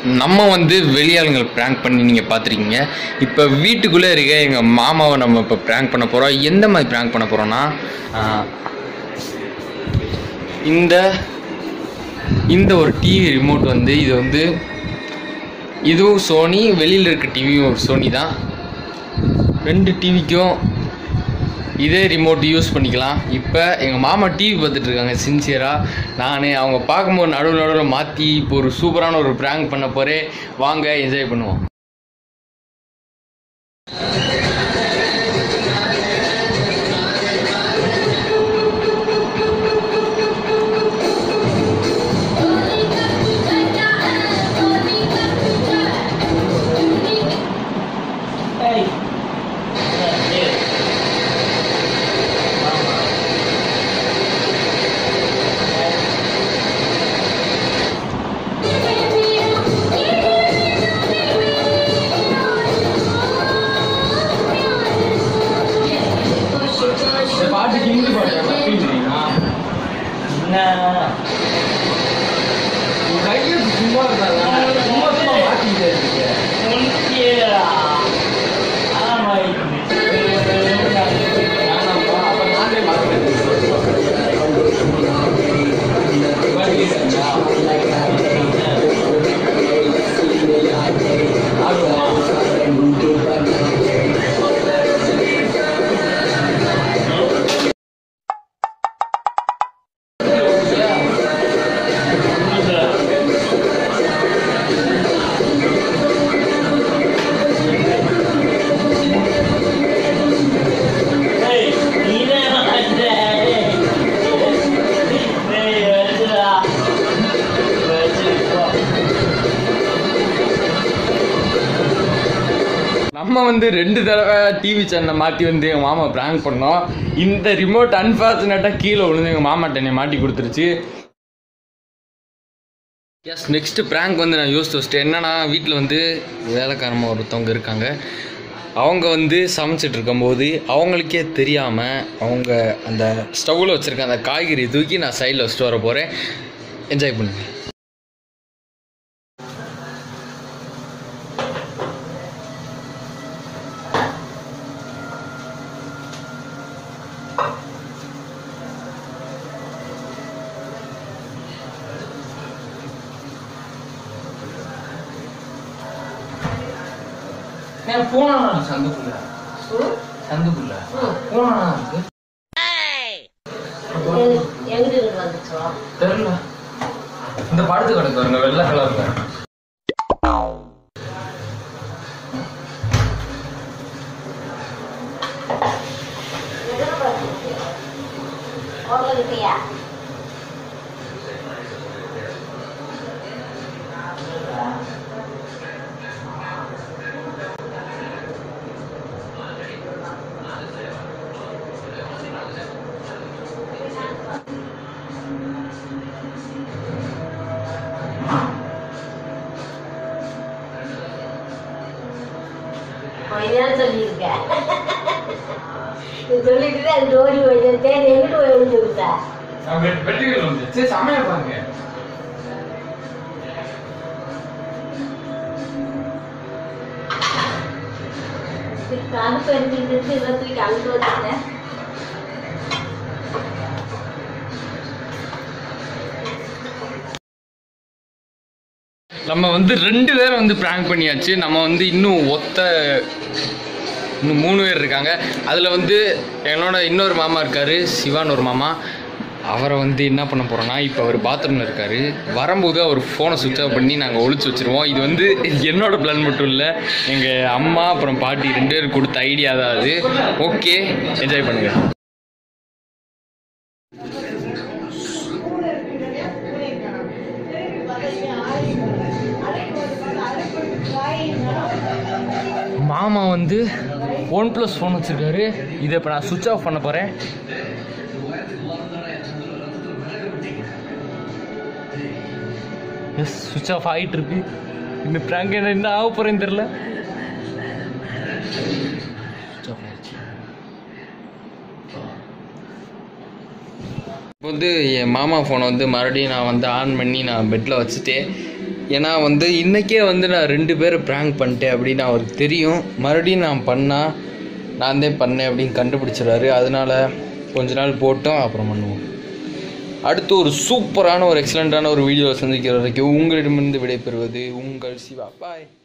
நம்ம வந்து வெளியாளுங்களை ப்ராங்க் பண்ணி நீங்கள் பார்த்துருக்கீங்க இப்போ வீட்டுக்குள்ளே இருக்க எங்கள் மாமாவை நம்ம இப்போ ப்ராங்க் பண்ண போகிறோம் எந்த மாதிரி ப்ராங்க் பண்ண போகிறோன்னா இந்த இந்த ஒரு டிவி ரிமோட் வந்து இது வந்து இதுவும் சோனி வெளியில் இருக்க டிவியும் ஒரு சோனி தான் ரெண்டு டிவிக்கும் இதே ரிமோட் யூஸ் பண்ணிக்கலாம் இப்போ எங்கள் மாமா டிவி பார்த்துட்டு இருக்காங்க சின்சியராக நான் அவங்க பார்க்கும்போது நடுவு நடுவில் மாற்றி இப்போ ஒரு சூப்பரான ஒரு ப்ராங்க் பண்ண போகிறேன் வாங்க என்ஜாய் பண்ணுவோம் பாட்டுக்கு ஹிந்தி பாட்டு சும்மா இருந்தாங்க சும்மா சும்மா மாட்டிக்கிட்டே இருக்கீங்க வேணாம்ப்பா, அப்ப நானே மாத்திக்கிறேன். ஆடுவோமா? நம்ம வந்து ரெண்டு தடவை டிவி சேனலை மாற்றி வந்து எங்கள் மாமா ப்ராங்க் பண்ணோம் இந்த ரிமோட் அன்ஃபார்ச்சுனேட்டாக கீழே விழுந்து எங்கள் மாமாட்ட என்னை மாட்டி கொடுத்துருச்சு எஸ் நெக்ஸ்ட் ப்ராங்க் வந்து நான் யோசிச்சு வச்சிட்டேன் என்னன்னா வீட்டில் வந்து வேலைக்காரமாக ஒருத்தவங்க இருக்காங்க அவங்க வந்து சமைச்சிட்டு இருக்கும்போது அவங்களுக்கே தெரியாமல் அவங்க அந்த ஸ்டவ்வில் வச்சுருக்க அந்த காய்கறி தூக்கி நான் சைடில் வச்சுட்டு வர போகிறேன் என்ஜாய் பண்ணுங்க போனா சந்துக்குள்ள சந்துக்குள்ள போனா எங்கிட்ட இருந்து வந்துச்சோ தெரியல இந்த படுத்து கிடக்கு பாருங்க வெள்ளை கலர்ல எதில் பார்த்துருக்கு ஓரளவுக்கியா வைத்தியம் சொல்லியிருக்கேன் நீ சொல்லிட்டு அது டோரி வைத்தியம் தேடி எங்கிட்டு போய் விழுந்துருக்கா வெற்றிகள் வந்து சரி சமையல் பாருங்க அனுப்பு எடுத்துட்டு இதை தூக்கி அழுத்து வச்சுட்டேன் நம்ம வந்து ரெண்டு பேரை வந்து ப்ராங்க் பண்ணியாச்சு நம்ம வந்து இன்னும் ஒத்த இன்னும் மூணு பேர் இருக்காங்க அதில் வந்து என்னோட இன்னொரு மாமா இருக்கார் சிவான்னு ஒரு மாமா அவரை வந்து என்ன பண்ண போகிறோன்னா இப்போ அவர் பாத்ரூமில் இருக்கார் வரும்போது அவர் ஃபோனை சுவிட்ச் ஆஃப் பண்ணி நாங்கள் ஒழிச்சு வச்சுருவோம் இது வந்து என்னோட பிளான் மட்டும் இல்லை எங்கள் அம்மா அப்புறம் பாட்டி ரெண்டு பேரும் கொடுத்த ஐடியா தான் அது ஓகே என்ஜாய் பண்ணுங்கள் மாமா வந்து ஒன் ப்ளஸ் ஃபோன் வச்சுருக்காரு இதை இப்போ நான் சுவிட்ச் ஆஃப் பண்ண போகிறேன் எஸ் சுவிட்ச் ஆஃப் ஆகிட்டு இருக்கு இந்த ப்ராங்க் என்ன என்ன ஆக போகிறேன்னு தெரில சுவிட்ச் ஆஃப் ஆயிடுச்சு இப்போ வந்து என் மாமா ஃபோனை வந்து மறுபடியும் நான் வந்து ஆன் பண்ணி நான் பெட்டில் வச்சுட்டு ஏன்னா வந்து இன்றைக்கே வந்து நான் ரெண்டு பேரை ப்ராங்க் பண்ணிட்டேன் அப்படின்னு அவருக்கு தெரியும் மறுபடியும் நான் பண்ணால் நான் தான் பண்ணேன் அப்படின்னு கண்டுபிடிச்சிடுறாரு அதனால கொஞ்ச நாள் போட்டோம் அப்புறம் பண்ணுவோம் அடுத்து ஒரு சூப்பரான ஒரு எக்ஸலண்ட்டான ஒரு வீடியோவை சந்திக்கிற வரைக்கும் உங்களிடமிருந்து விடைபெறுவது உங்கள் சிவா பாய்